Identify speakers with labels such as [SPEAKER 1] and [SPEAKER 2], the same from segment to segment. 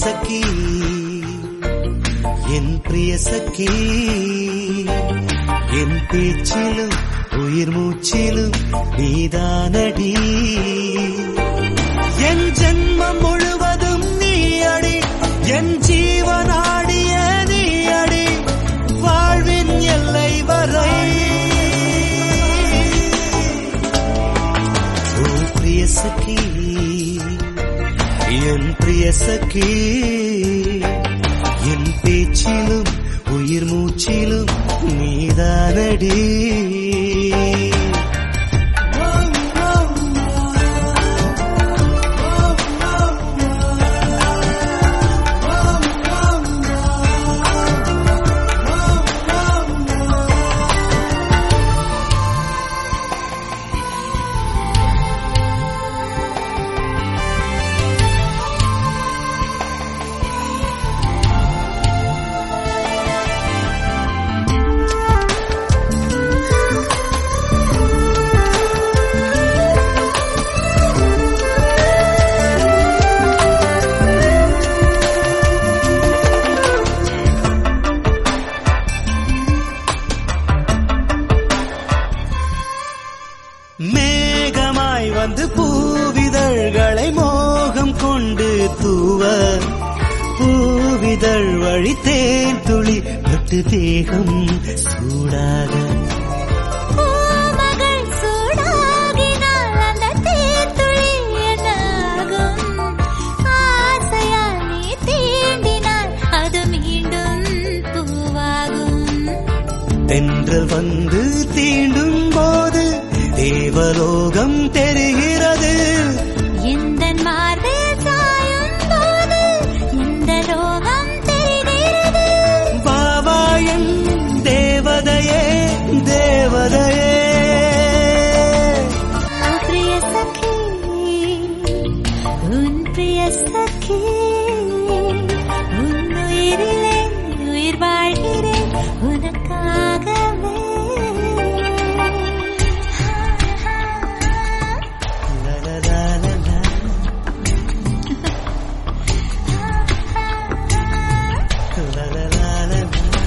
[SPEAKER 1] சகி என் பிரிய சகி என் பேச்சிலும் உயிர் மூச்சிலும் நீதானடி என் ஜென்மம் முழுவதும் நீ அடி என் ஜீவனாடிய நீ அடி வாழ்வின் எல்லை வரை ஓ பிரிய சகி என் பிரிய சகி என் பேச்சிலும் உயிர் மூச்சிலும் நீதானடி மேகமாய் வந்து பூவிதழ்களை மோகம் கொண்டு தூவ பூவிதழ் வழி தேன் துளி பட்டு தேகம் சூடாக
[SPEAKER 2] பூமகள் சூடாகினால் அந்த தேன்துளி என்னாகும்? ஆசையால் நீ தீண்டினால் அது மீண்டும் பூவாகும்.
[SPEAKER 1] தென்றல் வந்து தீண்டும் போது தேவலோகம் தெரிகிறது
[SPEAKER 2] எந்தன் மார்பில் சாயும் போது இந்த லோகம் தெரிகிறது.
[SPEAKER 1] பாவாயன் தேவதையே தேவதையே
[SPEAKER 2] ஓ பிரிய சఖி, உன் பிரிய சఖி, உன் உயிரிலே உயிர் வாழ்கிறேன் உனக்காகவே
[SPEAKER 1] லலலாலலா. லலலாலலா.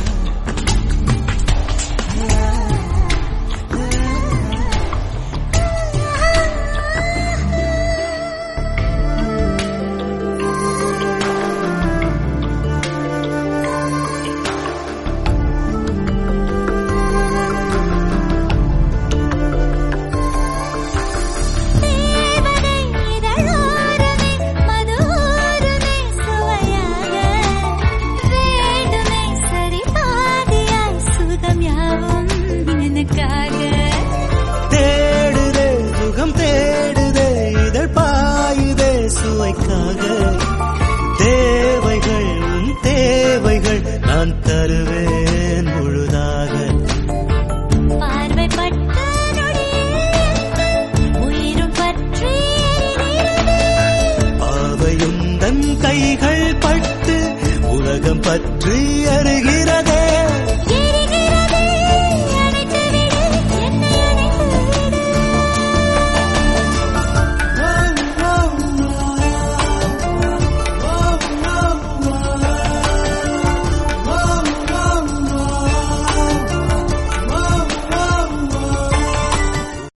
[SPEAKER 2] தேவதை இதழோரமே மதுவோரமே சுவையாக வேண்டுமே சரி பாதியாய் சுகம் யாவும் எனக்காக
[SPEAKER 1] தேடுதே சுகம் தேடுதே இதழ் பாயுதே சுவைக்காக தேவைகள் உன் தேவைகள் நான் தருவேன் முழுதாக
[SPEAKER 2] பார்வைப்பட்ட நொடியில் உயிரும் பற்றி எரிகிறது.
[SPEAKER 1] பாவையும் தன் கைகள் பட்டு உலகம் பற்றி அருகே